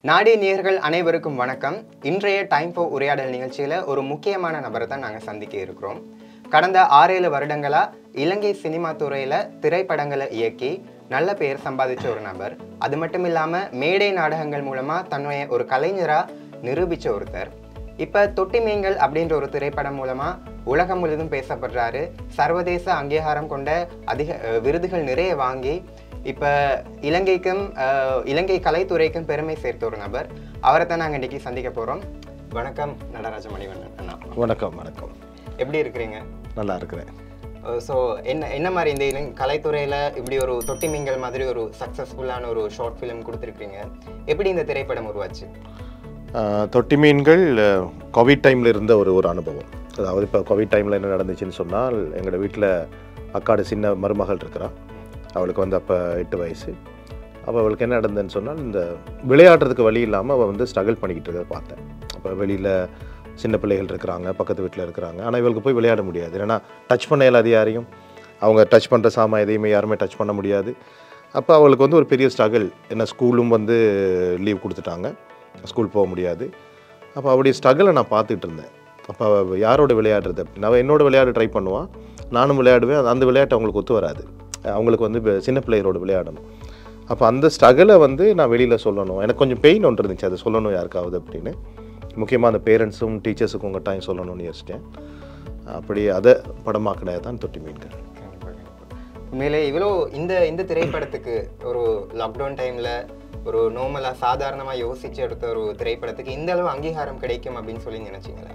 நாடி நேயர்கள் அனைவருக்கும் வணக்கம் இன்றைய டைம் ஃபோ உரையாடல் நிகழ்ச்சியில் ஒரு முக்கியமான நபரை தான் நாங்கள் சந்திக்க இருக்கிறோம் கடந்த ஆறேழு வருடங்களா இலங்கை சினிமா துறையில் திரைப்படங்களை இயக்கி நல்ல பெயர் சம்பாதிச்ச ஒரு நபர் அது மட்டும் இல்லாமல் மேடை நாடகங்கள் மூலமாக தன்னுடைய ஒரு கலைஞராக நிரூபித்த ஒருத்தர் இப்போ தொட்டி மீன்கள் அப்படின்ற ஒரு திரைப்படம் மூலமாக உலகம் முழுதும் பேசப்படுறாரு சர்வதேச அங்கீகாரம் கொண்ட அதிக அஹ், விருதுகள் நிறைய வாங்கி இப்போ இலங்கைக்கும் அஹ், இலங்கை கலைத்துறைக்கும் பெருமை சேர்த்த ஒரு நபர் அவரை தான் நாங்கள் இன்னைக்கு சந்திக்க போகிறோம் வணக்கம் நடராஜ மணிவண்ணன் அண்ணா வணக்கம் வணக்கம் எப்படி இருக்கிறீங்க நல்லா இருக்கிறேன் ஸோ என்ன என்ன மாதிரி இந்த இலங் கலைத்துறையில் இப்படி ஒரு தொட்டி மீன்கள் மாதிரி ஒரு சக்ஸஸ்ஃபுல்லான ஒரு ஷார்ட் ஃபிலிம் கொடுத்துருக்கீங்க எப்படி இந்த திரைப்படம் உருவாச்சு ஆஹ், தொட்டி மீன்கள் அஹ், கோவிட் டைமில் இருந்த ஒரு ஒரு அனுபவம் அதாவது இப்போ கோவிட் டைமில் என்ன நடந்துச்சுன்னு சொன்னால் எங்களோட வீட்டில் அக்காடு சின்ன மருமகள் இருக்கிறா அவளுக்கு வந்து அப்போ எட்டு வயசு அப்போ அவளுக்கு என்ன நடந்ததுன்னு சொன்னால் இந்த விளையாடுறதுக்கு வழி இல்லாமல் அவள் வந்து ஸ்ட்ரகிள் பண்ணிக்கிட்டு இருக்கிறத பார்த்தேன் அப்போ வெளியில் சின்ன பிள்ளைகள் இருக்கிறாங்க பக்கத்து வீட்டில் இருக்கிறாங்க ஆனால் இவளுக்கு போய் விளையாட முடியாது ஏன்னா டச் பண்ண இயலாது யாரையும் அவங்க டச் பண்ணுற சாமா எதையுமே யாருமே டச் பண்ண முடியாது அப்போ அவளுக்கு வந்து ஒரு பெரிய ஸ்ட்ரகிள் என்ன ஸ்கூலும் வந்து லீவ் கொடுத்துட்டாங்க ஸ்கூல் போக முடியாது அப்போ அவளுடைய ஸ்ட்ரகிளை நான் பார்த்துட்டு இருந்தேன் அப்போ அவ யாரோட விளையாடுறது அப்படின்னு அவள் என்னோட விளையாட ட்ரை பண்ணுவான் நானும் விளையாடுவேன் அது- அந்த விளையாட்டு அவங்களுக்கு ஒத்து வராது அவங்களுக்கு வந்து இப்ப சின்ன பிள்ளையரோட விளையாடணும் அப்போ அந்த ஸ்ட்ரகிளை வந்து நான் வெளியில் சொல்லணும் எனக்கு கொஞ்சம் பெயின் ஒன்று இருந்துச்சு அதை சொல்லணும் யாருக்காவது அப்படின்னு முக்கியமாக அந்த பேரண்ட்ஸும் டீச்சர்ஸுக்கும் உங்கள் டைம் சொல்லணும்னு யோசித்தேன் அப்படி அதை படமாக்கினது தான் தொட்டி மீன்கள் உண்மையிலே இவ்வளோ இந்த இந்த திரைப்படத்துக்கு ஒரு லாக்டவுன் டைமில் ஒரு நார்மலாக சாதாரணமாக யோசிச்சு எடுத்த ஒரு திரைப்படத்துக்கு இந்த அளவு அங்கீகாரம் கிடைக்கும் அப்படின்னு சொல்லி நினைச்சீங்களா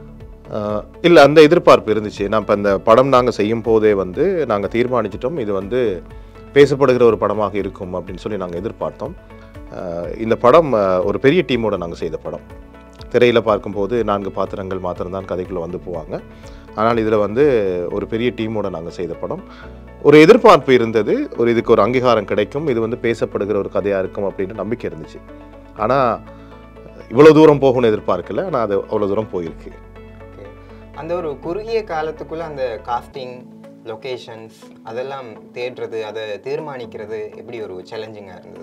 இல்லை அந்த எதிர்பார்ப்பு இருந்துச்சு நான் இப்போ இந்த படம் நாங்கள் செய்யும் போதே வந்து நாங்கள் தீர்மானிச்சிட்டோம் இது வந்து பேசப்படுகிற ஒரு படமாக இருக்கும் அப்படின்னு சொல்லி நாங்கள் எதிர்பார்த்தோம் ஆஹ் இந்த படம் ஆஹ் ஒரு பெரிய டீமோட நாங்கள் செய்த படம் திரையில் பார்க்கும்போது நான்கு பாத்திரங்கள் மாத்திரம்தான் கதைக்குள்ளே வந்து போவாங்க ஆனால் இதில் வந்து ஒரு பெரிய டீமோட நாங்கள் செய்த படம் ஒரு எதிர்பார்ப்பு இருந்தது ஒரு இதுக்கு ஒரு அங்கீகாரம் கிடைக்கும் இது வந்து பேசப்படுகிற ஒரு கதையாக இருக்கும் அப்படின்னு நம்பிக்கை இருந்துச்சு ஆனால் இவ்வளோ தூரம் போகும்னு எதிர்பார்க்கல ஆனால் அது அவ்வளோ தூரம் போயிருக்கு Okay. அந்த ஒரு குறுகிய காலத்துக்குள்ள அந்த காஸ்டிங் லொகேஷன்ஸ் அதெல்லாம் தேடுறது அதை தீர்மானிக்கிறது எப்படி ஒரு சேலஞ்சிங்காக இருந்தது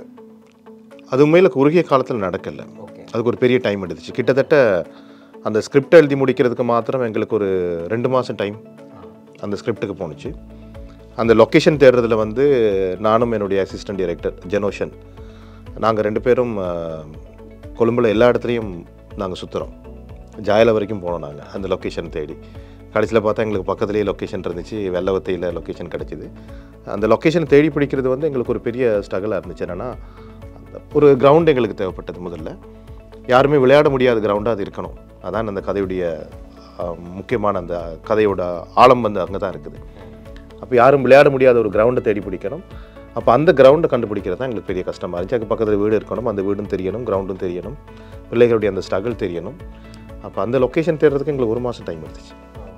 அது உண்மையில் குறுகிய காலத்தில் நடக்கல ஓகே அதுக்கு ஒரு பெரிய டைம் எடுத்துச்சு கிட்டத்தட்ட அந்த ஸ்கிரிப்ட் எழுதி முடிக்கிறதுக்கு மாத்திரம் எங்களுக்கு ஒரு ரெண்டு மாதம் டைம் அந்த ஸ்கிரிப்டுக்கு போணுச்சு அந்த லொக்கேஷன் தேடுறதுல வந்து நானும் என்னுடைய அசிஸ்டன்ட் டைரக்டர் ஜெனோஷன் நாங்கள் ரெண்டு பேரும் அஹ், கொழும்புல எல்லா இடத்துலையும் நாங்கள் சுற்றுறோம் ஜாயல வரைக்கும் போனோம் நாங்கள் அந்த லொக்கேஷன் தேடி கடைசியில் பார்த்தா எங்களுக்கு பக்கத்துலேயே லொக்கேஷன் இருந்துச்சு வெள்ளவத்தையில் லொக்கேஷன் கிடச்சிது அந்த லொக்கேஷன் தேடி பிடிக்கிறது வந்து எங்களுக்கு ஒரு பெரிய ஸ்ட்ரகிளாக இருந்துச்சு என்னென்னா ஒரு கிரவுண்ட் எங்களுக்கு தேவைப்பட்டது முதல்ல யாருமே விளையாட முடியாத கிரவுண்டாக அது இருக்கணும் அதான் அந்த கதையுடைய அஹ், முக்கியமான அந்த கதையோட ஆழம் வந்து அங்கே தான் இருக்குது அப்போ யாரும் விளையாட முடியாத ஒரு கிரவுண்டை தேடி பிடிக்கணும் அப்போ அந்த கிரவுண்டை கண்டுபிடிக்கிறது தான் எங்களுக்கு பெரிய கஷ்டமாக இருந்துச்சு அதுக்கு பக்கத்தில் வீடு இருக்கணும் அந்த வீடும் தெரியணும் கிரவுண்டும் தெரியணும் பிள்ளைகளுடைய அந்த ஸ்ட்ரகிள் தெரியணும் அப்போ அந்த லொக்கேஷன் தேடுறதுக்கு எங்களுக்கு ஒரு மாதம் டைம் எடுத்துச்சு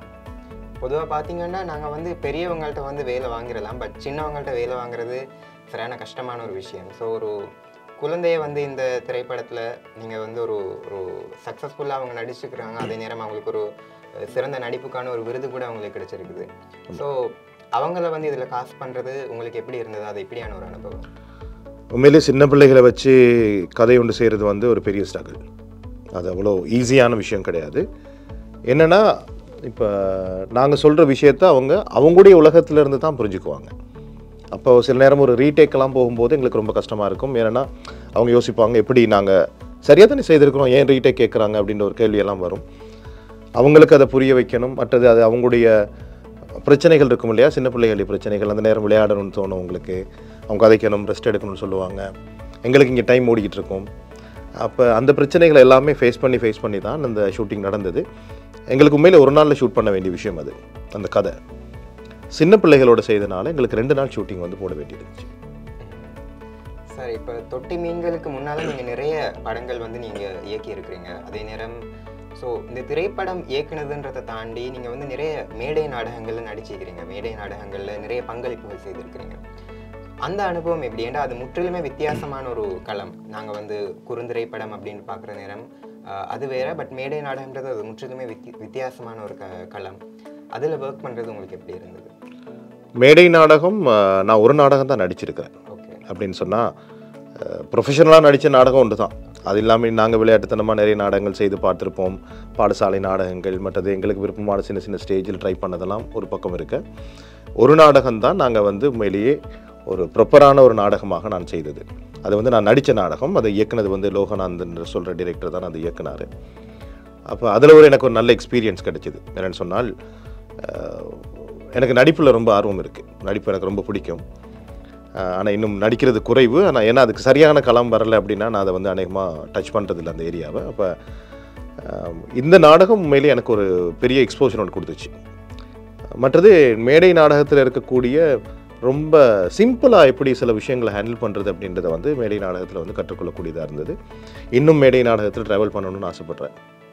பொதுவாக பார்த்தீங்கன்னா நாங்கள் வந்து பெரியவங்கள்ட்ட வந்து வேலை வாங்கிடலாம் பட் சின்னவங்கள்ட்ட வேலை வாங்குறது சரியான கஷ்டமான ஒரு விஷயம் ஸோ ஒரு குழந்தைய வந்து இந்த திரைப்படத்தில் நீங்கள் வந்து ஒரு ஒரு சக்ஸஸ்ஃபுல்லாக அவங்க நடிச்சுக்கிறாங்க அதே நேரம் அவங்களுக்கு ஒரு அஹ், சிறந்த நடிப்புக்கான ஒரு விருது கூட அவங்களுக்கு கிடைச்சிருக்குது ஸோ அவங்கள வந்து இதில் காசு பண்ணுறது உங்களுக்கு எப்படி இருந்தது அது எப்படியான ஒரு அனுபவம் உண்மையிலே சின்ன பிள்ளைகளை வச்சு கதை ஒன்று செய்கிறது வந்து ஒரு பெரிய ஸ்ட்ரகிள் அது அவ்வளோ ஈஸியான விஷயம் கிடையாது என்னென்னா இப்போ நாங்கள் சொல்கிற விஷயத்த அவங்க அவங்களுடைய உலகத்துல இருந்து தான் புரிஞ்சுக்குவாங்க அப்போ சில நேரம் ஒரு ரீடேக்கெல்லாம் போகும்போது எங்களுக்கு ரொம்ப கஷ்டமாக இருக்கும் ஏன்னா அவங்க யோசிப்பாங்க எப்படி நாங்கள் சரியாக தானே செய்திருக்கிறோம் ஏன் ரீடேக் கேட்குறாங்க அப்படின்ற ஒரு கேள்வியெல்லாம் வரும் அவங்களுக்கு அதை புரிய வைக்கணும் மற்றது அது அவங்களுடைய பிரச்சனைகள் இருக்கும் இல்லையா சின்ன பிள்ளைகளுடைய பிரச்சனைகள் அந்த நேரம் விளையாடணும்னு தோணும் உங்களுக்கு அவங்க கதைக்கணும் ரெஸ்ட் எடுக்கணும்னு சொல்லுவாங்க எங்களுக்கு இங்கே டைம் ஓடிக்கிட்டு இருக்கும் அப்போ அந்த பிரச்சனைகளை எல்லாமே ஃபேஸ் பண்ணி ஃபேஸ் பண்ணி தான் அந்த ஷூட்டிங் நடந்தது எங்களுக்கு உண்மையில் ஒரு நாளில் ஷூட் பண்ண வேண்டிய விஷயம் அது அந்த கதை சின்ன பிள்ளைகளோட செய்தனால எங்களுக்கு ரெண்டு நாள் ஷூட்டிங் வந்து போட வேண்டியிருந்துச்சு சார் இப்போ தொட்டி மீன்களுக்கு முன்னால் நீங்கள் நிறைய படங்கள் வந்து நீங்கள் இயக்கி இருக்கிறீங்க அதே நேரம் ஸோ இந்த திரைப்படம் இயக்குனதுன்றதை தாண்டி நீங்கள் வந்து நிறைய மேடை நாடகங்கள்ல நடிச்சிருக்கிறீங்க மேடை நாடகங்களில் நிறைய பங்களிப்புகள் செய்திருக்கிறீங்க அந்த அனுபவம் எப்படி ஏன்டா அது முற்றிலுமே வித்தியாசமான ஒரு களம் நாங்கள் வந்து குறுந்திரைப்படம் அப்படின்னு பார்க்குற நேரம் ஆஹ், அது வேற பட் மேடை நாடகன்றது அது முற்றிலுமே வித்தி வித்தியாசமான ஒரு க களம் அதில் ஒர்க் பண்ணுறது உங்களுக்கு எப்படி இருந்தது மேடை நாடகம் அஹ், நான் ஒரு நாடகம் தான் நடிச்சிருக்கிறேன் ஓகே அப்படின்னு சொன்னால் ப்ரொஃபஷனலாக நடித்த நாடகம் ஒன்று தான் அது இல்லாமல் நாங்கள் விளையாட்டுத்தனமாக நிறைய நாடகங்கள் செய்து பார்த்துருப்போம் பாடசாலை நாடகங்கள் மற்றது எங்களுக்கு விருப்பமான சின்ன சின்ன ஸ்டேஜில் ட்ரை பண்ணதெல்லாம் ஒரு பக்கம் இருக்க ஒரு நாடகம் தான் நாங்கள் வந்து உண்மையிலேயே ஒரு ப்ராப்பரான ஒரு நாடகமாக நான் செய்தது அது வந்து நான் நடித்த நாடகம் அதை இயக்குனது வந்து லோகநாதன் சொல்கிற டிரெக்டர் தான் அதை இயக்குனார் அப்போ அதில் ஒரு எனக்கு ஒரு நல்ல எக்ஸ்பீரியன்ஸ் கிடைச்சிது என்னென்னு சொன்னால் அஹ், எனக்கு நடிப்பில் ரொம்ப ஆர்வம் இருக்குது நடிப்பு எனக்கு ரொம்ப பிடிக்கும் ஆனால் இன்னும் நடிக்கிறது குறைவு ஆனால் ஏன்னா அதுக்கு சரியான களம் வரல அப்படின்னா நான் அதை வந்து அநேகமாக டச் பண்ணுறதில்ல அந்த ஏரியாவை அப்போ இந்த நாடகம் உண்மையிலே எனக்கு ஒரு பெரிய எக்ஸ்போஷர் ஒன்று கொடுத்துச்சு மற்றது மேடை நாடகத்தில் இருக்கக்கூடிய ரொம்ப சிம்பிளாக எப்படி சில விஷயங்களை ஹேண்டில் பண்ணுறது அப்படின்றத வந்து மேடை நாடகத்தில் வந்து கற்றுக்கொள்ளக்கூடியதாக இருந்தது இன்னும் மேடை நாடகத்தில் ட்ராவல் பண்ணணும்னு ஆசைப்பட்றேன்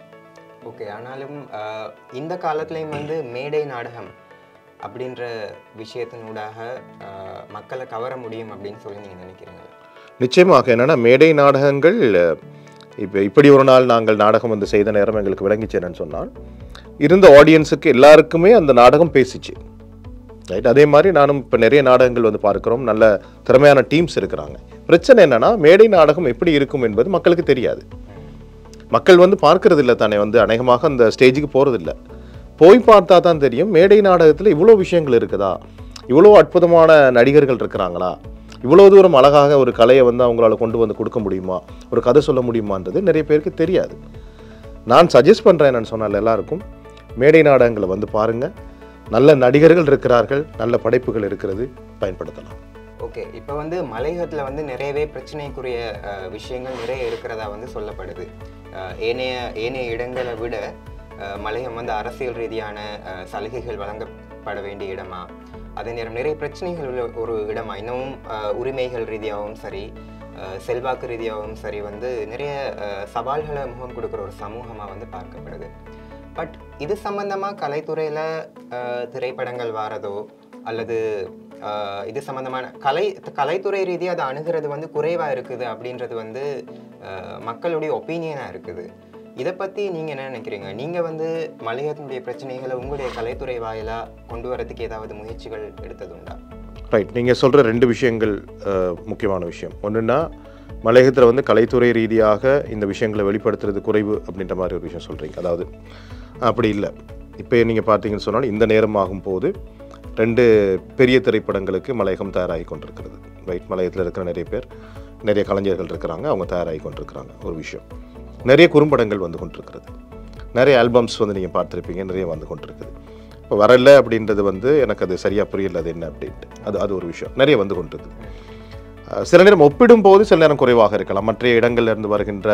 ஓகே ஆனாலும் ஆஹ், இந்த காலத்துலேயும் வந்து மேடை நாடகம் அப்படின்ற விஷயத்தினூடாக ஆஹ், மக்களை கவர முடியும் அப்படின்னு சொல்லி நீங்கள் நினைக்கிறீங்க நிச்சயமாக என்னென்னா மேடை நாடகங்கள் இப்போ இப்படி ஒரு நாள் நாங்கள் நாடகம் வந்து செய்த நேரம் எங்களுக்கு விளங்கிச்சு என்னன்னு சொன்னால் இருந்த ஆடியன்ஸுக்கு எல்லாருக்குமே அந்த நாடகம் பேசிச்சு ரைட் அதே மாதிரி நானும் இப்போ நிறைய நாடகங்கள் வந்து பார்க்குறோம் நல்ல திறமையான டீம்ஸ் இருக்கிறாங்க பிரச்சனை என்னன்னா மேடை நாடகம் எப்படி இருக்கும் என்பது மக்களுக்கு தெரியாது மக்கள் வந்து பார்க்கறது இல்லை தானே வந்து அநேகமாக அந்த ஸ்டேஜுக்கு போகிறதில்ல போய் பார்த்தா தான் தெரியும் மேடை நாடகத்தில் இவ்வளோ விஷயங்கள் இருக்குதா இவ்வளோ அற்புதமான நடிகர்கள் இருக்கிறாங்களா இவ்வளோ தூரம் அழகாக ஒரு கலையை வந்து அவங்களால கொண்டு வந்து கொடுக்க முடியுமா ஒரு கதை சொல்ல முடியுமான்றது நிறைய பேருக்கு தெரியாது நான் சஜஸ்ட் பண்ணுறேன் என்னன்னு சொன்னால் எல்லாருக்கும் மேடை நாடகங்களை வந்து பாருங்கள் நல்ல நடிகர்கள் இருக்கிறார்கள் நல்ல படைப்புகள் இருக்கிறது பயன்படுத்தலாம் ஓகே இப்போ வந்து மலையகத்தில் வந்து நிறையவே பிரச்சனைக்குரிய அஹ், விஷயங்கள் நிறைய இருக்கிறதா வந்து சொல்லப்படுது அஹ், ஏனைய ஏனைய இடங்களை விட அஹ், மலையகம் வந்து அரசியல் ரீதியான அஹ், சலுகைகள் வழங்கப்பட வேண்டிய இடமா அதே நேரம் நிறைய பிரச்சனைகள் உள்ள ஒரு இடமா இன்னமும் அஹ், உரிமைகள் ரீதியாகவும் சரி அஹ், செல்வாக்கு ரீதியாகவும் சரி வந்து நிறைய அஹ், சவால்களை முகம் கொடுக்குற ஒரு சமூகமாக வந்து பார்க்கப்படுது பட் இது சம்பந்தமாக கலைத்துறையில் திரைப்படங்கள் வாரதோ அல்லது அஹ், இது சம்பந்தமான கலை கலைத்துறை ரீதியாக அதை அணுகிறது வந்து குறைவாக இருக்குது அப்படின்றது வந்து அஹ், மக்களுடைய ஒப்பீனியனாக இருக்குது இதை பற்றி நீங்கள் என்ன நினைக்கிறீங்க நீங்கள் வந்து மலையகத்தினுடைய பிரச்சனைகளை உங்களுடைய கலைத்துறை வாயிலாக கொண்டு வரதுக்கு ஏதாவது முயற்சிகள் எடுத்ததுண்டா ரைட் நீங்கள் சொல்கிற ரெண்டு விஷயங்கள் அஹ், முக்கியமான விஷயம் ஒன்றுன்னா மலையகத்தில் வந்து கலைத்துறை ரீதியாக இந்த விஷயங்களை வெளிப்படுத்துறது குறைவு அப்படின்ற மாதிரி ஒரு விஷயம் சொல்கிறீங்க அதாவது அப்படி இல்லை இப்போ நீங்கள் பார்த்தீங்கன்னு சொன்னால் இந்த நேரம் ஆகும்போது ரெண்டு பெரிய திரைப்படங்களுக்கு மலையகம் தயாராகி கொண்டிருக்கிறது ரைட் மலையத்தில் இருக்கிற நிறைய பேர் நிறைய கலைஞர்கள் இருக்கிறாங்க அவங்க தயாராகி கொண்டிருக்கிறாங்க ஒரு விஷயம் நிறைய குறும்படங்கள் வந்து கொண்டிருக்கிறது நிறைய ஆல்பம்ஸ் வந்து நீங்கள் பார்த்துருப்பீங்க நிறைய வந்து கொண்டிருக்குது இப்போ வரல அப்படின்றது வந்து எனக்கு அது சரியாக புரியல அது என்ன அப்படின்ட்டு அது அது ஒரு விஷயம் நிறைய வந்து கொண்டிருக்குது அஹ் சில நேரம் ஒப்பிடும் போது சில நேரம் குறைவாக இருக்கலாம் மற்ற இடங்கள்ல இருந்து வருகின்ற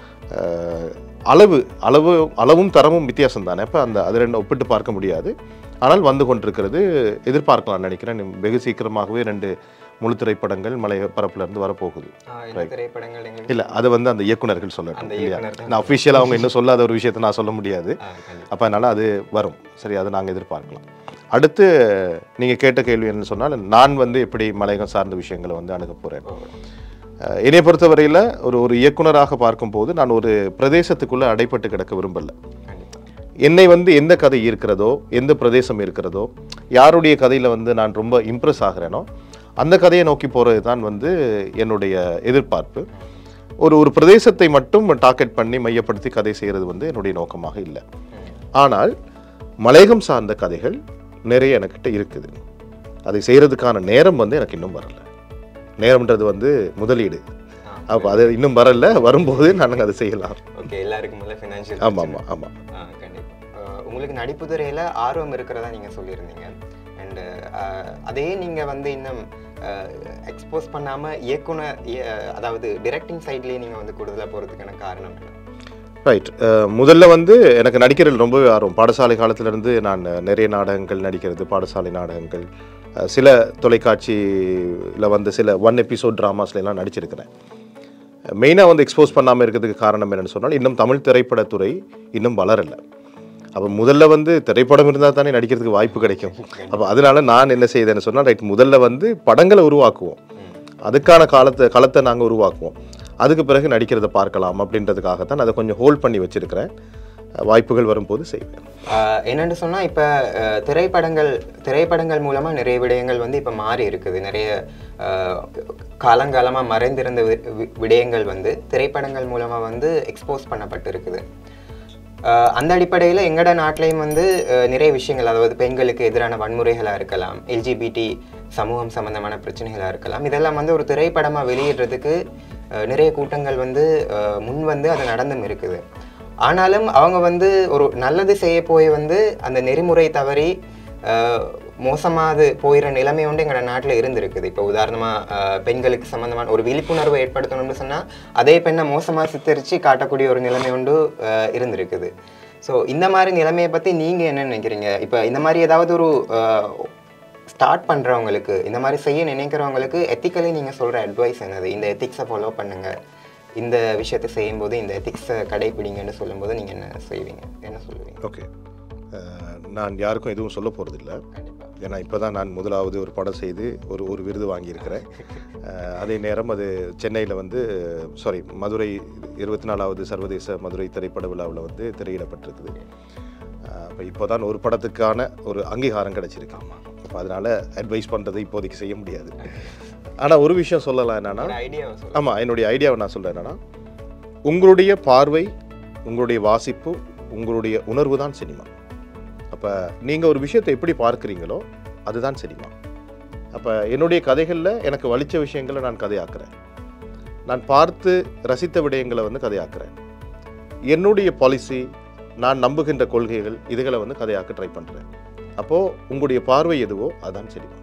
அஹ், அளவு அளவு அளவும் தரமும் வித்தியாசம் தானே இப்போ அந்த அது ரெண்டு ஒப்பிட்டு பார்க்க முடியாது ஆனால் வந்து கொண்டிருக்கிறது எதிர்பார்க்கலாம் நினைக்கிறேன் வெகு சீக்கிரமாகவே ரெண்டு முழு திரைப்படங்கள் மலை பரப்புல இருந்து வரப்போகுது ஆஹ் என்ன திரைப்படங்கள் எங்களுக்கு இல்லை அது வந்து அந்த இயக்குனர்கள் சொல்லட்டும் அந்த இல்லையா இயக்குனர் தான் நான் அஃபிஷியலாக அவங்க இன்னும் சொல்லாத ஒரு விஷயத்தை நான் சொல்ல முடியாது ஆ, கண்டிப்பா. அப்போ அதனால் அது வரும் சரி அதை நாங்கள் எதிர்பார்க்கலாம் அடுத்து நீங்கள் கேட்ட கேள்வி என்னன்னு சொன்னால் நான் வந்து எப்படி மலையகம் சார்ந்த விஷயங்களை வந்து அணுக போகிறேன் ஓ, என்னை பொறுத்தவரையில் ஒரு ஒரு இயக்குனராக பார்க்கும்போது நான் ஒரு பிரதேசத்துக்குள்ளே அடைப்பட்டு கிடக்க விரும்பல கண்டிப்பா என்னை வந்து எந்த கதை இருக்கிறதோ எந்த பிரதேசம் இருக்கிறதோ யாருடைய கதையில் வந்து நான் ரொம்ப இம்ப்ரெஸ் ஆகிறேனோ அந்த கதையை நோக்கி போகிறது தான் வந்து என்னுடைய எதிர்பார்ப்பு ஒரு ஒரு பிரதேசத்தை மட்டும் டார்கெட் பண்ணி மையப்படுத்தி கதை செய்கிறது வந்து என்னுடைய நோக்கமாக இல்லை ம். ஆனால் மலையகம் சார்ந்த கதைகள் நிறைய எனக்கிட்ட இருக்குது அதை செய்கிறதுக்கான நேரம் வந்து எனக்கு இன்னும் வரல நேரம்ன்றது வந்து முதலீடு ஆ, அப்போ அது இன்னும் வரல வரும்போது நாங்கள் அதை செய்யலாம் ஓகே எல்லாருக்கும் முதல்ல ஃபினான்ஷியல் ஆமாம் ஆமாம் ஆமாம் ஆ கண்டிப்பாக உங்களுக்கு நடிப்பு துறையில் ஆர்வம் இருக்கிறதா நீங்கள் சொல்லியிருந்தீங்க அண்டு அதே நீங்கள் வந்து இன்னும் எக்ஸ்போஸ் பண்ணாமல் இயக்குனர் இய- அதாவது டிரெக்டிங் சைட்லேயே நீங்கள் வந்து கூடுதலாக போகிறதுக்கான காரணம் என்ன ரைட் முதல்ல வந்து எனக்கு நடிக்கிறதுல ரொம்பவே ஆர்வம் பாடசாலை காலத்திலேருந்து நான் நிறைய நாடகங்கள் நடிக்கிறது பாடசாலை நாடகங்கள் அஹ், சில தொலைக்காட்சியில் வந்து சில ஒன் எபிசோட் ட்ராமாஸ்லாம் நடிச்சிருக்கிறேன் மெயினாக வந்து எக்ஸ்போஸ் பண்ணாமல் இருக்கிறதுக்கு காரணம் என்னன்னு சொன்னால் இன்னும் தமிழ் திரைப்படத்துறை இன்னும் வளரலை அப்போ முதல்ல வந்து திரைப்படம் இருந்தால் தானே நடிக்கிறதுக்கு வாய்ப்பு கிடைக்கும் அப்போ அதனால நான் என்ன செய்தேன்னு சொன்னால் ரைட் முதல்ல வந்து படங்களை உருவாக்குவோம் ம். அதுக்கான காலத்தை களத்தை நாங்கள் உருவாக்குவோம் அதுக்கு பிறகு நடிக்கிறத பார்க்கலாம் அப்படின்றதுக்காகத்தான் அதை கொஞ்சம் ஹோல்ட் பண்ணி வச்சிருக்கிறேன் அஹ், வாய்ப்புகள் வரும்போது செய்வேன் ஆஹ் என்னன்னு சொன்னா இப்ப அஹ், திரைப்படங்கள் திரைப்படங்கள் மூலமா நிறைய விடயங்கள் வந்து இப்ப மாறி இருக்குது நிறைய ஆஹ், காலங்காலமா மறைந்திருந்த வி- வி- விடயங்கள் வந்து திரைப்படங்கள் மூலமா வந்து எக்ஸ்போஸ் பண்ணப்பட்டு இருக்குது ஆஹ், அந்த அடிப்படையில் எங்கட நாட்டிலையும் வந்து அஹ், நிறைய விஷயங்கள் அதாவது பெண்களுக்கு எதிரான வன்முறைகளாக இருக்கலாம் எல்ஜிபிடி சமூகம் சம்பந்தமான பிரச்சனைகளாக இருக்கலாம் இதெல்லாம் வந்து ஒரு திரைப்படமாக வெளியிடுறதுக்கு அஹ், நிறைய கூட்டங்கள் வந்து அஹ், முன் வந்து அது நடந்தும் இருக்குது ஆனாலும் அவங்க வந்து ஒரு நல்லது செய்ய போய் வந்து அந்த நெறிமுறை தவறி அஹ், மோசமாது போயிற நிலைமை ஒன்று எங்களோட நாட்டில் இருந்திருக்குது இப்போ உதாரணமாக பெண்களுக்கு சம்மந்தமான ஒரு விழிப்புணர்வை ஏற்படுத்தணும்னு சொன்னால் அதே பெண்ணை மோசமாக சித்தரித்து காட்டக்கூடிய ஒரு நிலைமை ஒன்று அஹ், இருந்திருக்குது ஸோ இந்த மாதிரி நிலைமையை பற்றி நீங்கள் என்ன நினைக்கிறீங்க இப்போ இந்த மாதிரி ஏதாவது ஒரு ஸ்டார்ட் பண்ணுறவங்களுக்கு இந்த மாதிரி செய்ய நினைக்கிறவங்களுக்கு எத்திக்கலி நீங்கள் சொல்கிற அட்வைஸ் என்னது இந்த எத்திக்ஸை ஃபாலோ பண்ணுங்கள் இந்த விஷயத்தை செய்யும்போது இந்த எத்திக்ஸை கடைபிடிங்கன்னு சொல்லும்போது நீங்கள் என்ன செய்வீங்க என்ன சொல்லுவீங்க ஓகே நான் யாருக்கும் எதுவும் சொல்ல போகிறதில்ல கண்டிப்பாக ஏன்னா இப்போ தான் நான் முதலாவது ஒரு படம் செய்து ஒரு ஒரு விருது வாங்கியிருக்கிறேன் அஹ், அதே நேரம் அது சென்னையில் வந்து சாரி மதுரை இருபத்தி நாலாவது சர்வதேச மதுரை திரைப்பட விழாவில் வந்து திரையிடப்பட்டிருக்குது அப்போ இப்போ தான் ஒரு படத்துக்கான ஒரு அங்கீகாரம் கிடச்சிருக்கு அப்போ அதனால் அட்வைஸ் பண்ணுறது இப்போதைக்கு செய்ய முடியாது ஆனால் ஒரு விஷயம் சொல்லலாம் என்னென்னா ஒரு ஐடியாவை சொல்லுங்கள் ஆமாம் என்னுடைய ஐடியாவை நான் சொல்கிறேன் என்னன்னா உங்களுடைய பார்வை உங்களுடைய வாசிப்பு உங்களுடைய உணர்வு தான் சினிமா அப்போ நீங்கள் ஒரு விஷயத்தை எப்படி பார்க்குறீங்களோ அதுதான் சினிமா அப்போ என்னுடைய கதைகளில் எனக்கு வலிச்ச விஷயங்களை நான் கதையாக்குறேன் நான் பார்த்து ரசித்த விடயங்களை வந்து கதையாக்குறேன் என்னுடைய பாலிசி நான் நம்புகின்ற கொள்கைகள் இதுகளை வந்து கதையாக்க ட்ரை பண்ணுறேன் அப்போது உங்களுடைய பார்வை எதுவோ அதுதான் சினிமா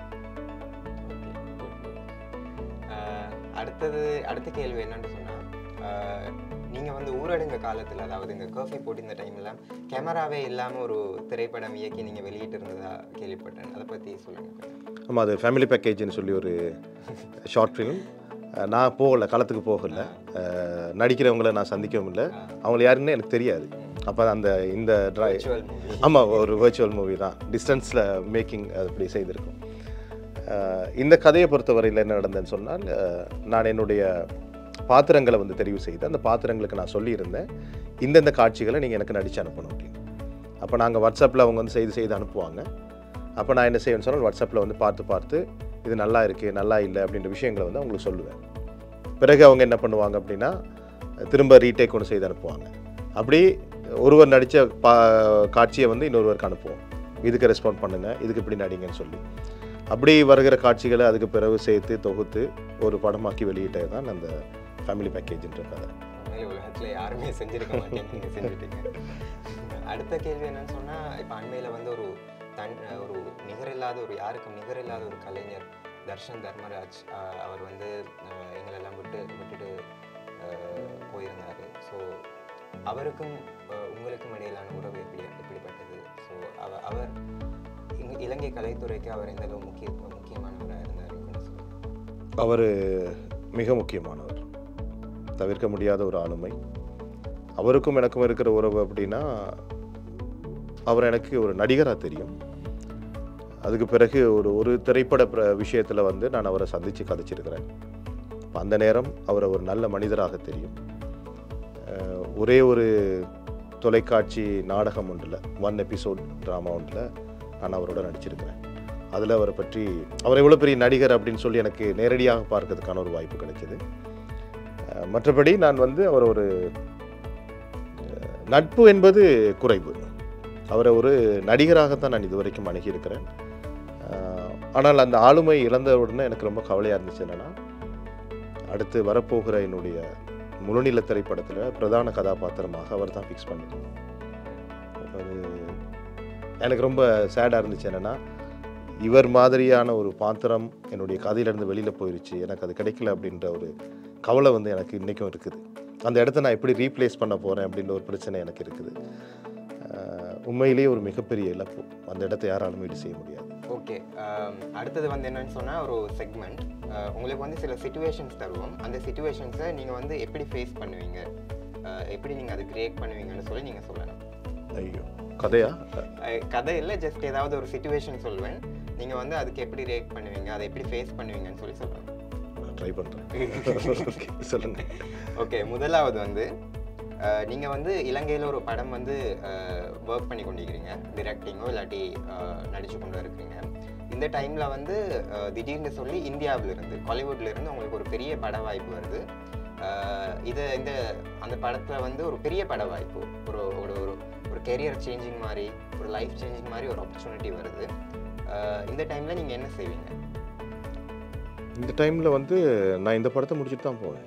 ஆஹ் அடுத்தது அடுத்த கேள்வி என்னன்னு சொன்னா ஆஹ் நீங்க வந்து ஊரடங்கு காலத்துல அதாவது இந்த கர்ஃபி போட்டு இந்த டைம்ல கேமராவே இல்லாம ஒரு திரைப்படம் இயக்கி நீங்க வெளியிட்டு இருந்ததா கேள்விப்பட்டேன் அதை பத்தி சொல்லுங்க கொஞ்சம். ஆமாம் அது ஃபேமிலி பேக்கேஜ்னு சொல்லி ஒரு ஷார்ட் ஃபிலிம் நான் போகல களத்துக்கு போகல அஹ், நடிக்கிறவங்கள நான் சந்திக்கவும் இல்லை அவங்கள யாருன்னு எனக்கு தெரியாது அப்போ அந்த இந்த ட்ரா Virtual movie. ஆமாம் ஒரு வர்ச்சுவல் மூவி தான் டிஸ்டன்ஸில் மேக்கிங் அப்படி செய்திருக்கோம் அஹ், இந்த கதையை பொறுத்தவரையில் என்ன நடந்ததுன்னு சொன்னால் அஹ், நான் என்னுடைய பாத்திரங்களை வந்து தெரிவு செய்து அந்த பாத்திரங்களுக்கு நான் சொல்லியிருந்தேன் இந்தந்த காட்சிகளை நீங்கள் எனக்கு நடித்து அனுப்பணும் அப்படின்னு அப்போ நாங்கள் வாட்ஸ்அப்பில் அவங்க வந்து செய்து செய்து அனுப்புவாங்க அப்போ நான் என்ன செய்வேன்னு சொன்னால் வாட்ஸ்அப்பில் வந்து பார்த்து பார்த்து இது நல்லா இருக்குது நல்லா இல்லை அப்படின்ற விஷயங்களை வந்து அவங்களுக்கு சொல்லுவேன் பிறகு அவங்க என்ன பண்ணுவாங்க அப்படின்னா திரும்ப ரீடேக் ஒன்று செய்து அனுப்புவாங்க அப்படி ஒருவர் நடித்த பா காட்சியை வந்து இன்னொருவருக்கு அனுப்புவோம் இதுக்கு ரெஸ்பாண்ட் பண்ணுங்கள் இதுக்கு இப்படி நடிங்கன்னு சொல்லி அப்படி வருகிற காட்சிகளை அதுக்கு பிறகு சேர்த்து தொகுத்து ஒரு படமாக்கி வெளியிட்டது தான் அந்த ஃபேமிலி பேக்கேஜ்ன்ற கதை உண்மையிலே உலகத்துல யாருமே செஞ்சிருக்க மாட்டேங்க நீங்க செஞ்சுட்டீங்க அடுத்த கேள்வி என்னன்னு சொன்னா இப்ப அண்மையில வந்து ஒரு தன் ஒரு நிகரில்லாத ஒரு யாருக்கும் நிகரில்லாத ஒரு கலைஞர் தர்ஷன் தர்மராஜ் ஆஹ் அவர் வந்து ஆஹ் எங்களெல்லாம் விட்டு விட்டுட்டு ஆஹ் போயிருந்தாரு ஸோ அவருக்கும் ஆஹ் உங்களுக்கும் இடையிலான உறவு எப்படி எப்படிப்பட்டது ஸோ அவ அவர் இங்க இலங்கை கலைத்துறைக்கு அவர் எந்த அளவு முக்கிய முக்கியமானவராக இருந்தார் சொல்லுங்கள் அவர் மிக முக்கியமானவர் தவிர்க்க முடியாத ஒரு ஆளுமை அவருக்கும் எனக்கும் இருக்கிற உறவு அப்படின்னா அவர் எனக்கு ஒரு நடிகராக தெரியும் அதுக்கு பிறகு ஒரு ஒரு திரைப்பட விஷயத்தில் வந்து நான் அவரை சந்தித்து கதைச்சிருக்கிறேன் அப்ப அந்த நேரம் அவரை ஒரு நல்ல மனிதராக தெரியும் அஹ் ஒரே ஒரு தொலைக்காட்சி நாடகம் ஒன்றில் ஒன் எபிசோட் ட்ராமா ஒன்றில் நான் அவரோட நடிச்சிருக்கிறேன் அதில் அவரை பற்றி அவர் எவ்வளோ பெரிய நடிகர் அப்படின்னு சொல்லி எனக்கு நேரடியாக பார்க்கறதுக்கான ஒரு வாய்ப்பு கிடைச்சது அஹ் மற்றபடி நான் வந்து அவர் ஒரு அஹ், நட்பு என்பது குறைவு அவரை ஒரு நடிகராகத்தான் நான் இதுவரைக்கும் அணுகியிருக்கிறேன் அஹ், ஆனால் அந்த ஆளுமை இழந்த உடனே எனக்கு ரொம்ப கவலையாக இருந்துச்சு என்னென்னா அடுத்து வரப்போகிற என்னுடைய முழுநில திரைப்படத்தில் பிரதான கதாபாத்திரமாக அவர் தான் ஃபிக்ஸ் பண்ணிருக்கோம் அது எனக்கு ரொம்ப சேடாக இருந்துச்சு என்னென்னா இவர் மாதிரியான ஒரு பாத்திரம் என்னுடைய கதையிலேருந்து வெளியில் போயிருச்சு எனக்கு அது கிடைக்கல அப்படின்ற ஒரு கவலை வந்து எனக்கு இன்றைக்கும் இருக்குது அந்த இடத்த நான் எப்படி ரீப்ளேஸ் பண்ண போகிறேன் அப்படின்ற ஒரு பிரச்சனை எனக்கு இருக்குது அஹ் உண்மையிலேயே ஒரு மிகப்பெரிய இழப்பு அந்த இடத்த யாராலும் ஈடு செய்ய முடியாது ஓகே அடுத்தது வந்து என்னன்னு சொன்னால் ஒரு செக்மெண்ட் உங்களுக்கு வந்து சில சுச்சுவேஷன்ஸ் தருவோம் அந்த சுச்சுவேஷன்ஸை நீங்கள் வந்து எப்படி ஃபேஸ் பண்ணுவீங்க அஹ், எப்படி நீங்கள் அதை கிரியேட் பண்ணுவீங்கன்னு சொல்லி நீங்கள் சொல்லணும் ஐயோ கதையா அஹ், கதை இல்லை ஜஸ்ட் ஏதாவது ஒரு சுச்சுவேஷன் சொல்வேன் நீங்கள் வந்து அதுக்கு எப்படி ரியாக்ட் பண்ணுவீங்க அதை எப்படி ஃபேஸ் பண்ணுவீங்கன்னு சொல்லி சொல்லணும் நான் ட்ரை பண்ணுறேன் சொல்லுங்கள் ஓகே முதலாவது வந்து அஹ், நீங்க வந்து இலங்கையில ஒரு படம் வந்து ஒர்க் பண்ணி கொண்டிருக்கிறீங்க டிரெக்டிங்கோ இல்லாட்டி அஹ், நடிச்சு கொண்டு இருக்கிறீங்க இந்த டைம்ல வந்து அஹ், திடீர்னு சொல்லி இந்தியாவுல இருந்து காலிவுட்ல இருந்து உங்களுக்கு ஒரு பெரிய பட வாய்ப்பு வருது அஹ், இது இந்த அந்த படத்துல வந்து ஒரு பெரிய பட வாய்ப்பு ஒரு ஒரு ஒரு ஒரு கெரியர் சேஞ்சிங் மாதிரி ஒரு லைஃப் சேஞ்சிங் மாதிரி ஒரு ஆப்பர்ச்சுனிட்டி வருது அஹ், இந்த டைம்ல நீங்க என்ன செய்வீங்க இந்த டைமில் வந்து நான் இந்த படத்தை முடிச்சுட்டு தான் போவேன்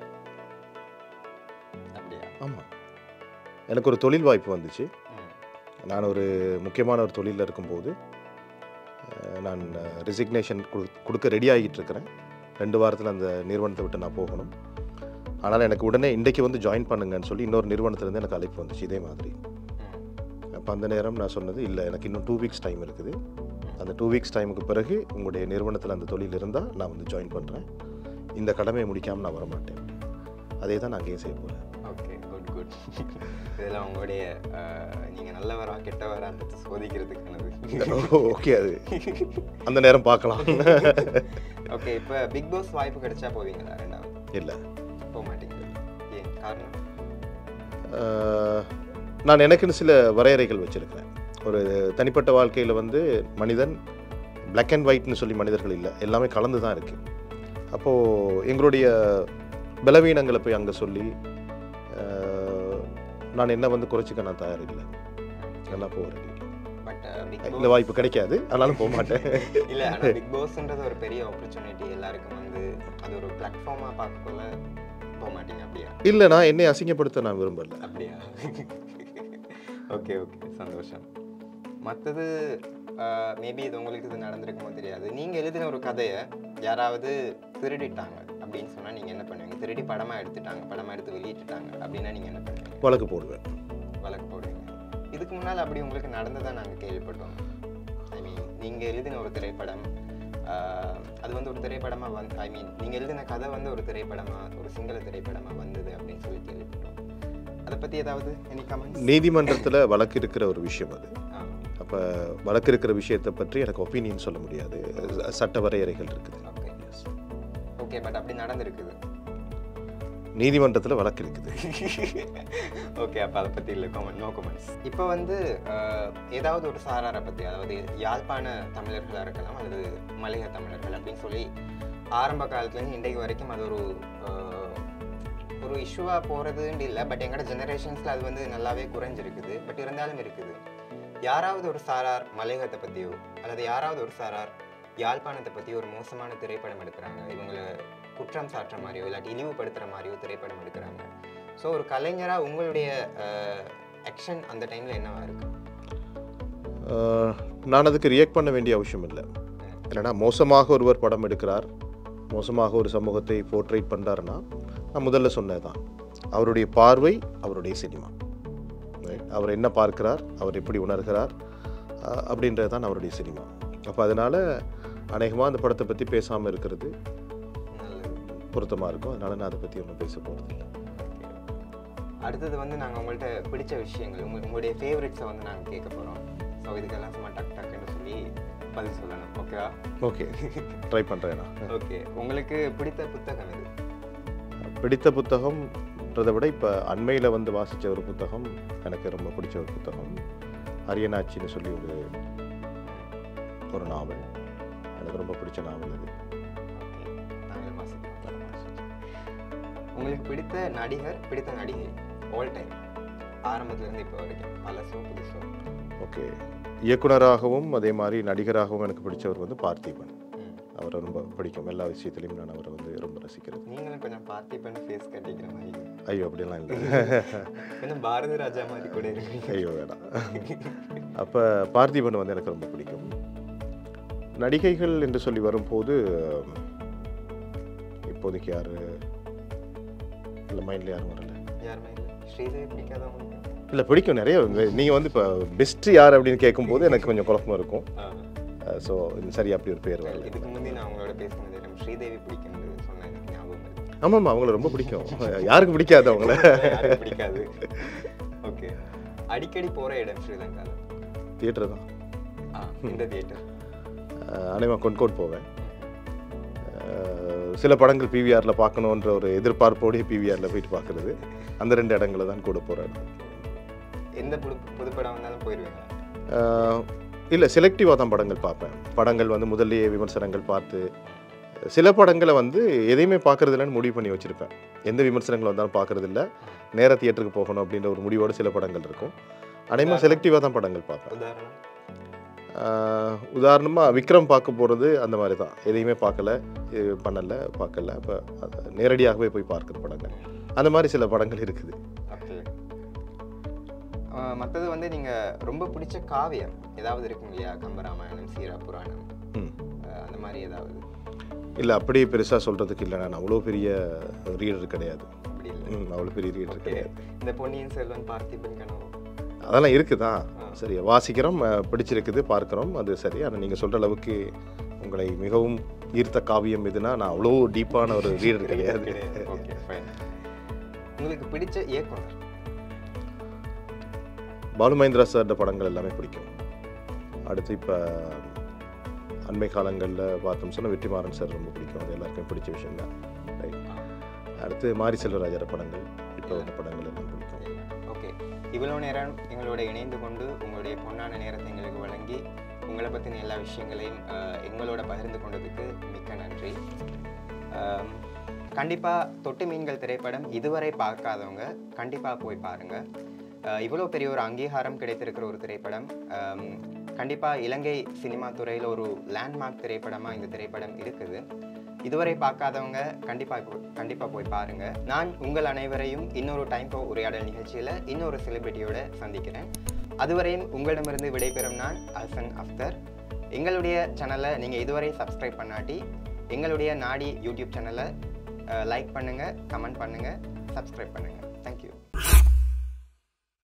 அப்படியா ஆமாம் எனக்கு ஒரு தொழில் வாய்ப்பு வந்துச்சு ம். நான் ஒரு முக்கியமான ஒரு தொழிலில் இருக்கும்போது அஹ், நான் ரெசிக்னேஷன் கொடுக்க ரெடி ஆகிட்டு இருக்கிறேன் ரெண்டு வாரத்தில் அந்த நிறுவனத்தை விட்டு நான் போகணும் ஆனால் எனக்கு உடனே இன்றைக்கு வந்து ஜாயின் பண்ணுங்கன்னு சொல்லி இன்னொரு நிறுவனத்துலேருந்து எனக்கு அழைப்பு வந்துச்சு இதே மாதிரி ம். அப்போ அந்த நேரம் நான் சொன்னது இல்லை எனக்கு இன்னும் டூ வீக்ஸ் டைம் இருக்குது அந்த டூ வீக்ஸ் டைமுக்கு பிறகு உங்களுடைய நிறுவனத்தில் அந்த தொழில் இருந்தால் நான் வந்து ஜாயின் பண்ணுறேன் இந்த கடமையை முடிக்காமல் நான் வரமாட்டேன் அதே தான் நான் அங்கேயும் செய்ய போகிறேன் ஓகே குட் குட் இதெல்லாம் உங்களுடைய அஹ், நீங்க நல்லவரா கெட்டவரா சோதிக்கிறதுக்கானது ஓகே அது அந்த நேரம் பார்க்கலாம் ஓகே இப்போ பிக் பாஸ் வாய்ப்பு கிடைச்சா போவீங்களா ரெண்டாவது இல்லை போக மாட்டீங்க ஏன் காரணம் ஆஹ், நான் எனக்குன்னு சில வரையறைகள் வச்சுருக்கிறேன் ஒரு தனிப்பட்ட வாழ்க்கையில் வந்து மனிதன் Black அண்ட் ஒயிட்னு சொல்லி மனிதர்கள் இல்லை எல்லாமே கலந்து தான் இருக்குது அப்போது எங்களுடைய பலவீனங்களை போய் அங்கே சொல்லி ஆஹ், நான் என்ன வந்து குறைச்சிக்க நான் தயார் இல்லை நல்லா போகிறேன் பட் பிக் இந்த வாய்ப்பு கிடைக்காது ஆனாலும் போக மாட்டேன் இல்ல ஆனா பிக் பாஸ்ன்றது ஒரு பெரிய ஆப்பர்ச்சுனிட்டி எல்லாருக்கும் வந்து அது ஒரு பிளாட்ஃபார்மா பார்க்கக்குள்ள போக மாட்டீங்க அப்படியா இல்லை நான் என்னை அசிங்கப்படுத்த நான் விரும்பல அப்படியா ஓகே ஓகே சந்தோஷம் மற்றது மேபி இது உங்களுக்கு இது நடந்திருக்குமோ தெரியாது நீங்கள் எழுதின ஒரு கதையை யாராவது திருடிட்டாங்க அப்படின்னு சொன்னால் நீங்கள் என்ன பண்ணுவீங்க திருடி படமாக எடுத்துட்டாங்க படமாக எடுத்து வெளியிட்டுட்டாங்க அப்படின்னா நீங்கள் என்ன பண்ணுவீங்க வழக்கு போடுவேன் வழக்கு போடுவீங்க இதுக்கு முன்னால் அப்படி உங்களுக்கு நடந்ததா நாங்கள் கேள்விப்பட்டோம் ஐ மீன் நீங்கள் எழுதின ஒரு திரைப்படம் ஆஹ், அது வந்து ஒரு திரைப்படமாக வந்து ஐ மீன் நீங்கள் எழுதின கதை வந்து ஒரு திரைப்படமாக ஒரு சிங்கள திரைப்படமாக வந்தது அப்படின்னு சொல்லி கேள்விப்பட்டோம் அதை பற்றி ஏதாவது எனி கமெண்ட்ஸ் நீதிமன்றத்தில் வழக்கு இருக்கிற ஒரு விஷயம் அது அப்போ வழக்கு இருக்கிற விஷயத்தை பற்றி எனக்கு ஒப்பீனியன் சொல்ல முடியாது சட்ட வரையறைகள் இருக்குது ஓகே ஓகே பட் அப்படி நடந்திருக்குது நீதிமன்றத்தில் வழக்கு இருக்குது ஓகே அப்போ அதை பற்றி இல்லை காமெண்ட் நோ கமெண்ட்ஸ் இப்போ வந்து அஹ், ஏதாவது ஒரு சாராரை பற்றி அதாவது யாழ்ப்பாண தமிழர்களாக இருக்கலாம் அல்லது மலைய தமிழர்கள் அப்படின்னு சொல்லி ஆரம்ப காலத்துலேருந்து இன்றைக்கு வரைக்கும் அது ஒரு அஹ், ஒரு இஷ்யூவாக போகிறதுன்னு இல்லை பட் எங்களோட ஜெனரேஷன்ஸில் அது வந்து நல்லாவே குறைஞ்சிருக்குது பட் இருந்தாலும் இருக்குது யாராவது ஒரு சாரார் மலையகத்தை பற்றியோ அல்லது யாராவது ஒரு சாரார் யாழ்ப்பாணத்தை பற்றி ஒரு மோசமான திரைப்படம் எடுக்கிறாங்க இவங்களை குற்றம் சாட்டுற மாதிரியோ இல்லாட்டி இழிவுபடுத்துகிற மாதிரியோ திரைப்படம் எடுக்கிறாங்க ஸோ ஒரு கலைஞராக உங்களுடைய ஆக்ஷன் அந்த டைமில் என்னவா இருக்கு அஹ், நான் அதுக்கு ரியாக்ட் பண்ண வேண்டிய அவசியம் இல்லை என்னன்னா மோசமாக ஒருவர் படம் எடுக்கிறார் மோசமாக ஒரு சமூகத்தை போர்ட்ரேட் பண்ணுறாருன்னா நான் முதல்ல சொன்னதுதான் அவருடைய பார்வை அவருடைய சினிமா Right? அவர் என்ன பார்க்கிறார் அவர் எப்படி உணர்கிறார் அஹ், அப்படின்றது தான் அவருடைய சினிமா அப்போ அதனால் அநேகமாக அந்த படத்தை பற்றி பேசாமல் இருக்கிறது நல்லது பொருத்தமாக இருக்கும் அதனால் நான் அதை பற்றி ஒன்றும் பேச போகிறது அடுத்தது வந்து நாங்கள் உங்கள்கிட்ட பிடிச்ச விஷயங்கள் உங்க உங்களுடைய ஃபேவரட்ஸை வந்து நாங்கள் கேட்க போகிறோம் ஸோ இதுக்கெல்லாம் சும்மா டக் டக்குன்னு சொல்லி பதில் சொல்லணும் ஓகேவா ஓகே ட்ரை பண்ணுறேன் நான் ஓகே உங்களுக்கு பிடித்த புத்தகம் இது பிடித்த புத்தகம்ன்றதை விட இப்போ அண்மையில் வந்து வாசித்த ஒரு புத்தகம் எனக்கு ரொம்ப பிடிச்ச ஒரு புத்தகம் அரியனாச்சின்னு சொல்லி ஒரு ஒரு நாவல் எனக்கு ரொம்ப பிடிச்ச நாவல் அது ஓகே நாங்கள் வாசிக்கிறோம் உங்களுக்கு பிடித்த நடிகர் பிடித்த நடிகை ஆல் டைம் ஆரம்பத்துலேருந்து இப்போ வரைக்கும் பழசோ புதுசோ ஓகே இயக்குனராகவும் அதே மாதிரி நடிகராகவும் எனக்கு பிடிச்சவர் வந்து பார்த்திபன் ம். அவரை ரொம்ப பிடிக்கும் எல்லா விஷயத்துலையும் நான் அவரை வந்து ரொம்ப ரசிக்கிறது நீங்களும் கொஞ்சம் பார்த்திபன் ஃபேஸ் கட்டிக்கிற மாதிரி ஐயோ அப்படிலாம் இல்லை கொஞ்சம் பாரதி ராஜா மாதிரி கூட இருக்கீங்க ஐயோ வேணாம் அப்போ பார்த்திபன் வந்து எனக்கு ரொம்ப பிடிக்கும் நடிகைகள் என்று சொல்லி வரும்போது இப்போதைக்கு யார் இல்லை மைண்டில் யாரும் வரல யாருமே இல்லை ஸ்ரீதேவி பிடிக்காத உங்களுக்கு இல்லை பிடிக்கும் நிறைய நீங்கள் வந்து இப்போ பெஸ்ட் யார் அப்படின்னு கேட்கும்போது எனக்கு கொஞ்சம் குழப்பமா இருக்கும் ஸோ சரி அப்படி ஒரு பேர் வரல இதுக்கு முந்தி நான் உங்களோட பேசினது நம்ம ஸ்ரீதேவி பிடிக்கும்னு சொன்ன எனக்கு ஞாபகம் இருக்கு ஆமாம்மா அவங்கள ரொம்ப பிடிக்கும் யாருக்கு பிடிக்காது அவங்கள யாருக்கும் பிடிக்காது ஓகே அடிக்கடி போற இடம் ஸ்ரீலங்கால தியேட்டர் தான் ஆ, இந்த தியேட்டர் அஹ் அநேகமாக கொன்கோட் போவேன் சில படங்கள் பிவிஆரில் பார்க்கணுன்ற ஒரு எதிர்பார்ப்போடய பிவிஆரில் போயிட்டு பார்க்குறது அந்த ரெண்டு இடங்களை தான் கூட போகிறேன் எந்த புது புதுப்படம் வந்தாலும் போயிடுவீங்க இல்லை செலக்டிவாக தான் படங்கள் பார்ப்பேன் படங்கள் வந்து முதல்லயே விமர்சனங்கள் பார்த்து சில படங்களை வந்து எதையுமே பார்க்கறது இல்லைன்னு முடிவு பண்ணி வச்சுருப்பேன் எந்த விமர்சனங்கள் வந்தாலும் பார்க்கறது இல்ல நேர தியேட்டருக்கு போகணும் அப்படின்ற ஒரு முடிவோடு சில படங்கள் இருக்கும் அனைவரும் செலக்டிவாக தான் படங்கள் பார்ப்பேன் உதாரணம் உதாரணமாக விக்ரம் பார்க்க போகிறது அந்த மாதிரி தான் எதையுமே பார்க்கல இது பண்ணல பார்க்கல அப்போ நேரடியாகவே போய் பார்க்குற படங்கள் அந்த மாதிரி சில படங்கள் இருக்குது ஓகே மற்றது வந்து நீங்கள் ரொம்ப பிடிச்ச காவியம் ஏதாவது இருக்கும் இல்லையா கம்பராமாயணம் சீரா புராணம் ம் அஹ் அந்த மாதிரி ஏதாவது இல்லை அப்படி பெருசாக சொல்கிறதுக்கு இல்லை நான் அவ்வளோ பெரிய ரீடர் கிடையாது அப்படி இல்லை ம் அவ்வளோ பெரிய ரீடர் ஓகே கிடையாது இந்த பொன்னியின் செல்வன் பார்த்திபன் கனவு அதெல்லாம் இருக்குதான் ஆ. சரி வாசிக்கிறோம் அஹ், பிடிச்சிருக்குது பார்க்குறோம் அது சரி ஆனால் நீங்கள் சொல்கிற அளவுக்கு உங்களை மிகவும் ஈர்த்த காவியம் எதுனா நான் அவ்வளோ டீப்பான ஒரு ரீடர் கிடையாது ஓகே ஃபைன் உங்களுக்கு பிடிச்ச இயக்குனர் பாலு மகேந்திரா சார்ட படங்கள் எல்லாமே பிடிக்கும் அடுத்து இப்போ அண்மை காலங்களில் பார்த்தோம் சொன்னால் வெற்றிமாறன் சார் ரொம்ப பிடிக்கும் அது எல்லாருக்கும் பிடிச்ச விஷயம் தான் ரைட் அடுத்து மாரி செல்வராஜர் படங்கள் இப்போ வந்த படங்கள் எல்லாம் பிடிக்கும் ஓகே இவ்வளோ நேரம் எங்களோட இணைந்து கொண்டு உங்களுடைய பொன்னான நேரத்தை எங்களுக்கு வழங்கி உங்களை பற்றின எல்லா விஷயங்களையும் அஹ், எங்களோட பகிர்ந்து கொண்டதுக்கு மிக்க நன்றி கண்டிப்பாக தொட்டு மீன்கள் திரைப்படம் இதுவரை பார்க்காதவங்க கண்டிப்பாக போய் பாருங்கள் இவ்வளோ பெரிய ஒரு அங்கீகாரம் கிடைத்திருக்கிற ஒரு திரைப்படம் கண்டிப்பாக இலங்கை சினிமா துறையில் ஒரு லேண்ட்மார்க் திரைப்படமாக இந்த திரைப்படம் இருக்குது இதுவரை பார்க்காதவங்க கண்டிப்பாக கண்டிப்பாக போய் பாருங்க நான் உங்கள் அனைவரையும் இன்னொரு டைம் போ உரையாடல் நிகழ்ச்சியில் இன்னொரு செலிபிரிட்டியோட சந்திக்கிறேன் அதுவரையும் உங்களிடமிருந்து விடைபெறும் நான் அசன் அஃப்தர் எங்களுடைய சேனலை நீங்கள் இதுவரை சப்ஸ்கிரைப் பண்ணாட்டி எங்களுடைய நாடி யூடியூப் சேனலை லைக் பண்ணுங்கள் கமெண்ட் பண்ணுங்கள் சப்ஸ்கிரைப் பண்ணுங்கள்